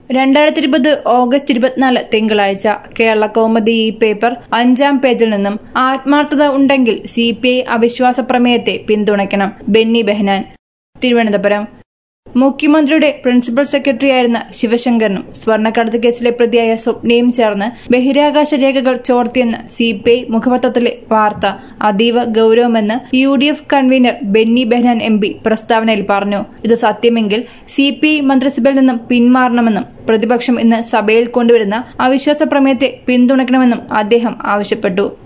രണ്ടായിരത്തി ഇരുപത് ഓഗസ്റ്റ് ഇരുപത്തിനാല് തിങ്കളാഴ്ച കേരള കൗമുദി ഈ പേപ്പർ അഞ്ചാം പേജിൽ നിന്നും ആത്മാർത്ഥത ഉണ്ടെങ്കിൽ സി പി ഐ അവിശ്വാസ പ്രമേയത്തെ പിന്തുണയ്ക്കണം ബെന്നി ബെഹനാൻ തിരുവനന്തപുരം മുഖ്യമന്ത്രിയുടെ പ്രിൻസിപ്പൽ സെക്രട്ടറിയായിരുന്ന ശിവശങ്കറിനും സ്വർണ്ണക്കടത്ത് കേസിലെ പ്രതിയായ സ്വപ്നയും ചേർന്ന് ബഹിരാകാശ രേഖകൾ ചോർത്തിയെന്ന സി പി ഐ മുഖപത്രത്തിലെ വാർത്ത അതീവ ഗൌരവമെന്ന് U D F convener Benny Behanan M P പ്രസ്താവനയിൽ പറഞ്ഞു ഇത് സത്യമെങ്കിൽ സി പി ഐ മന്ത്രിസഭയിൽ നിന്നും പിന്മാറണമെന്നും പ്രതിപക്ഷം ഇന്ന് സഭയിൽ കൊണ്ടുവരുന്ന അവിശ്വാസ പ്രമേയത്തെ പിന്തുണയ്ക്കണമെന്നും അദ്ദേഹം ആവശ്യപ്പെട്ടു